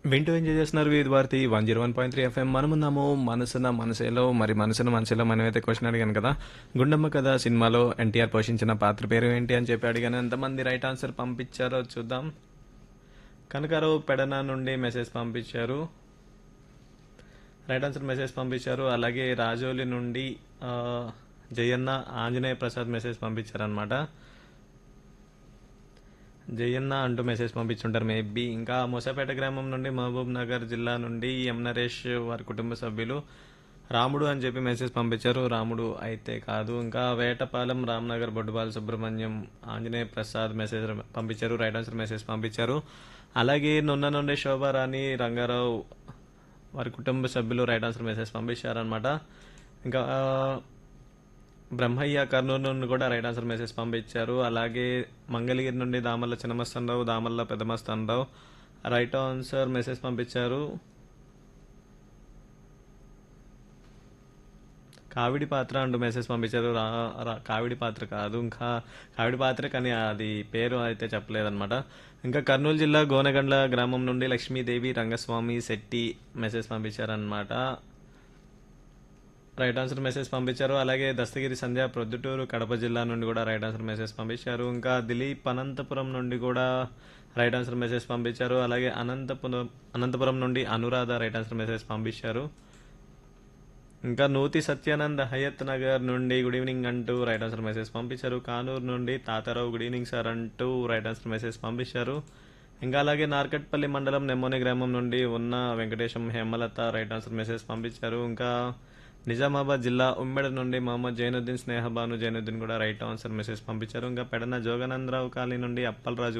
వింటూ ఎంజాయ్ చేస్తున్నారు వీధి Bharati one zero one point three FM మనమున్నాము మనసున మనసేలో మరి మనసున మనసులో మనమైతే క్వశ్చన్ అడిగాను కదా గుండమ్మ కథ సినిమాలో ఎన్టీఆర్ పోషించిన పాత్ర పేరు ఏంటి అని చెప్పి అడిగాను ఎంతమంది రైట్ ఆన్సర్ పంపించారో చూద్దాం కనకారావు పెడన నుండి మెసేజ్ పంపించారు రైట్ ఆన్సర్ మెసేజ్ పంపించారు అలాగే రాజోలి నుండి ఆ, జయన్న ఆంజనేయ ప్రసాద్ మెసేజ్ పంపించారనమాట జయన్న అంటూ మెసేజ్ పంపించుంటారు మేబీ ఇంకా మూసాపేట గ్రామం నుండి మహబూబ్ నగర్ జిల్లా నుండి ఎం నరేష్ వారి కుటుంబ సభ్యులు రాముడు అని చెప్పి మెసేజ్ పంపించారు రాముడు అయితే కాదు ఇంకా వేటపాలెం రామ్నగర్ బొడ్డుబాల సుబ్రహ్మణ్యం ఆంజనేయ ప్రసాద్ మెసేజ్ పంపించారు రైట్ ఆన్సర్ మెసేజ్ పంపించారు అలాగే నున్న నుండి శోభారాణి రంగారావు వారి కుటుంబ సభ్యులు రైట్ ఆన్సర్ మెసేజ్ పంపించారనమాట ఇంకా ఆ, బ్రహ్మయ్య కర్నూలు నుండి కూడా రైట్ ఆన్సర్ మెసేజ్ పంపించారు అలాగే మంగళగిరి నుండి Damalla Chinnamastanarao Damalla Peddamastanarao right answer message పంపించారు కావిడి పాత్ర అంటూ మెసేజ్ పంపించారు రా రా- కావిడి పాత్ర కాదు ఇంకా కావిడి పాత్ర కానీ అది పేరు అయితే చెప్పలేదన్నమాట ఇంకా కర్నూలు జిల్లా గోనగండ్ల గ్రామం నుండి లక్ష్మీదేవి రంగస్వామి శెట్టి మెసేజ్ పంపించారనమాట రైట్ ఆన్సర్ మెసేజ్ పంపించారు అలాగే దస్తగిరి సంధ్య ప్రొద్దుటూరు కడప జిల్లా నుండి కూడా రైట్ ఆన్సర్ మెసేజ్ పంపించారు ఇంకా దిలీప్ అనంతపురం నుండి కూడా రైట్ ఆన్సర్ మెసేజ్ పంపించారు అలాగే అనంతపురం అనంతపురం నుండి అనురాధ రైట్ ఆన్సర్ మెసేజ్ పంపించారు ఇంకా నూతి సత్యానంద్ హయత్ నగర్ నుండి గుడ్ ఈవినింగ్ అంటూ రైట్ ఆన్సర్ మెసేజ్ పంపించారు కానూరు నుండి తాతారావు గుడ్ ఈవినింగ్ సార్ అంటూ రైట్ ఆన్సర్ మెసేజ్ పంపించారు ఇంకా అలాగే నార్కట్పల్లి మండలం నెమ్మోని గ్రామం నుండి ఉన్న Venkatesham Hemalatha right answer message పంపించారు ఇంకా నిజామాబాద్ జిల్లా ఉమ్మెడ నుండి మహమ్మద్ జైనుద్దీన్ స్నేహబాను జైనుద్దీన్ కూడా రైట్ ఆన్సర్ మెసేజ్ పంపించారు ఇంకా పెడన జోగనందరావు కాలనీ నుండి అప్పలరాజు